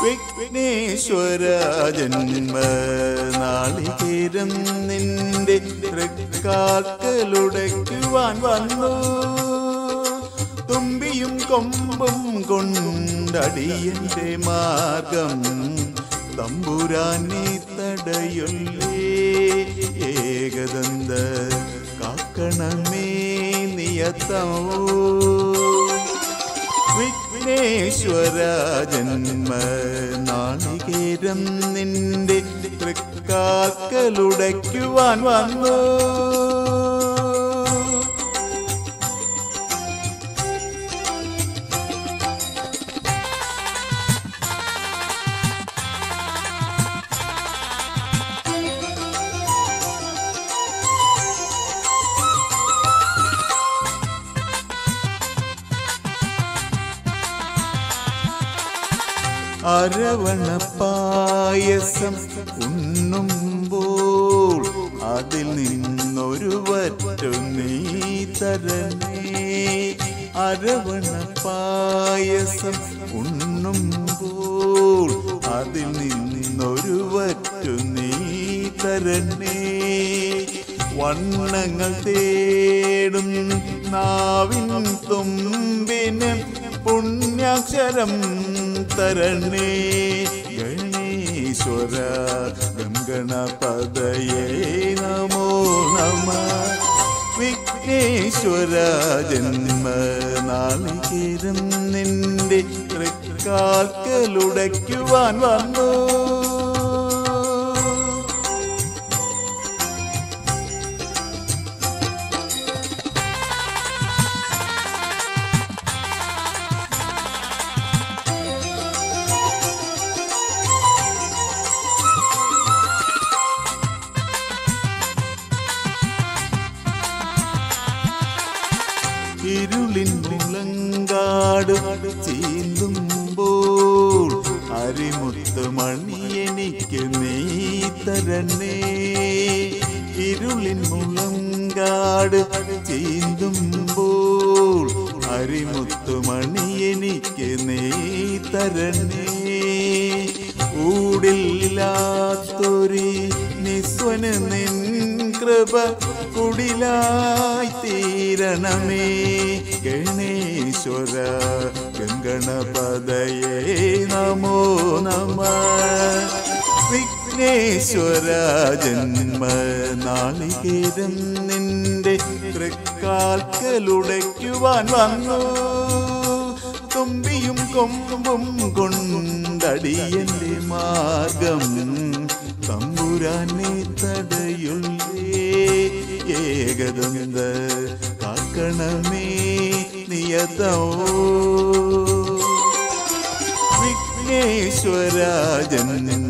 വിഘ്നേശ്വര ജന്മ നാളികേരം നിന്റെ തൃക്കാക്കലുടയ്ക്കുവാൻ വന്നു തുമ്പിയും കൊമ്പും കൊണ്ടടിയന്റെ മാർഗം തമ്പുരാനെ തടയൊല്ലേ ഏകദന്ത കാക്കണമേ നിയത്തോ വിഘ്നേശ്വര ജന്മ നാളികേരം നിന്റെ തൃക്കാക്കലുടയ്ക്കുവാൻ വന്നു അരവണ പായസം ഉണ്ണുമ്പോൾ അതിൽ നിന്നൊരു വറ്റു നീ തരണേ അരവണ പായസം ഉണ്ണുമ്പോൾ അതിൽ നിന്നൊരു വറ്റു നീ തരണേ വണ്ണങ്ങൾ തേടും നാവിൻ തുമ്പിന് പുണ്യാക്ഷരം തരണേ ഗണേശ്വര ഗംഗണപദയേ നമോ നമ വിഘ്നേശ്വര ജന്മ നാളികേരം നിന്റെ തൃക്കാൽക്കലുടയ്ക്കുവാൻ വന്നു ഇരുളിൻ മുളങ്കാട് ചീന്തുമ്പോൾ അരിമുത്ത് മണി എനിക്ക് നീ തരണേ ഇരുളിൻ മുളങ്കാട് ചീന്തുമ്പോൾ അരിമുത്ത് മണി എനിക്ക് നീ തരണേ ഊടില്ലാത്തൊരി നിസ്വന് നിൻ കൃപ കുടിലായി തീരണമേ ഗണേശ്വര ഗംഗണപദയേ നമോ നമ വിഘ്നേശ്വര ജന്മ നാളികേരം നിന്റെ തൃക്കാൽക്കലുടയ്ക്കുവാൻ വന്നു തുമ്പിയും കൊമ്പും കൊണ്ടടിയന്റെ മാർഗം തമ്പുരാനെ തടയുള്ളേ ഏകദന്ത കാക്കണമേ നിയതോ വിഘ്നേശ്വര ജന്മ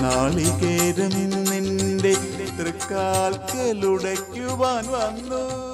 നാളികേരം നിന്റെ തൃക്കാൽക്കലുടയ്ക്കുവാൻ വന്നു